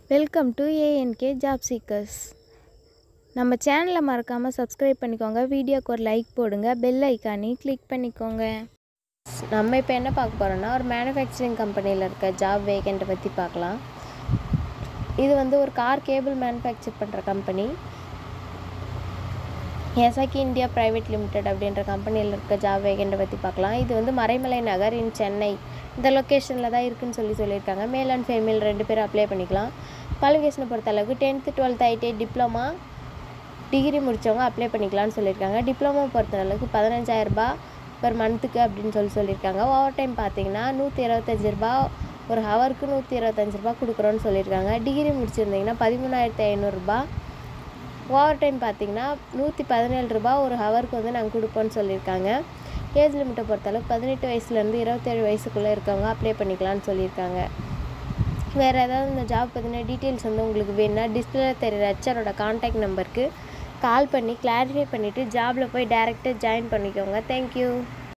welcome to ANK job seekers நம்ம சேனலை மறக்காமல் சப்ஸ்கிரைப் பண்ணிக்கோங்க வீடியோக்கு ஒரு லைக் போடுங்க பெல் ஐக்கானி கிளிக் பண்ணிக்கோங்க நம்ம இப்போ என்ன பார்க்க போகிறோம்னா ஒரு மேனுஃபேக்சரிங் கம்பெனியில் இருக்க ஜாப் வேகண்ட்டை பற்றி பார்க்கலாம் இது வந்து ஒரு கார் கேபிள் மேனுஃபேக்சர் பண்ணுற company Esakki India private limited அப்படின்ற கம்பெனியில் இருக்க ஜாப் வேகண்ட்டை பற்றி பார்க்கலாம் இது வந்து மறைமலை நகர் இன் சென்னை இந்த லொக்கேஷனில் தான் இருக்குன்னு சொல்லி சொல்லியிருக்காங்க மேல் அண்ட் ஃபீமேல் ரெண்டு பேரும் அப்ளை பண்ணிக்கலாம் குவாலிஃபிகேஷனை பொறுத்த அளவுக்கு tenth twelfth ITI diploma degree முடித்தவங்க அப்ளை பண்ணிக்கலாம்னு சொல்லியிருக்காங்க டிப்ளமோ பொறுத்த அளவுக்கு பதினஞ்சாயிரரூபா பெர் மந்த்துக்கு அப்படின்னு சொல்லி சொல்லியிருக்காங்க ஓவர் டைம் பார்த்தீங்கன்னா நூற்றி இருபத்தஞ்சி ரூபா ஒரு ஹவருக்கு நூற்றி இருபத்தஞ்சி ரூபா கொடுக்குறோன்னு சொல்லியிருக்காங்க டிகிரி முடிச்சிருந்தீங்கன்னா பதிமூணாயிரத்தி ஐநூறுரூபா ஓவர் டைம் பார்த்தீங்கன்னா நூற்றி பதினேழு ரூபா ஒரு ஹவருக்கு வந்து நாங்கள் கொடுப்போம்னு சொல்லியிருக்காங்க ஏஜ் லிமிட்டை பொறுத்தளவுக்கு பதினெட்டு வயசுலேருந்து இருபத்தேழு வயசுக்குள்ளே இருக்கவங்க அப்ளை பண்ணிக்கலாம்னு சொல்லியிருக்காங்க வேறு ஏதாவது இந்த ஜாப் பற்றின டீட்டெயில்ஸ் வந்து உங்களுக்கு வேணும்னா டிஸ்பிளே தெரியுற ஹெச்ஆரோட காண்டாக்ட் நம்பருக்கு கால் பண்ணி கிளாரிஃபை பண்ணிவிட்டு ஜாபில் போய் டேரெக்டாக ஜாயின் பண்ணிக்கோங்க தேங்க்யூ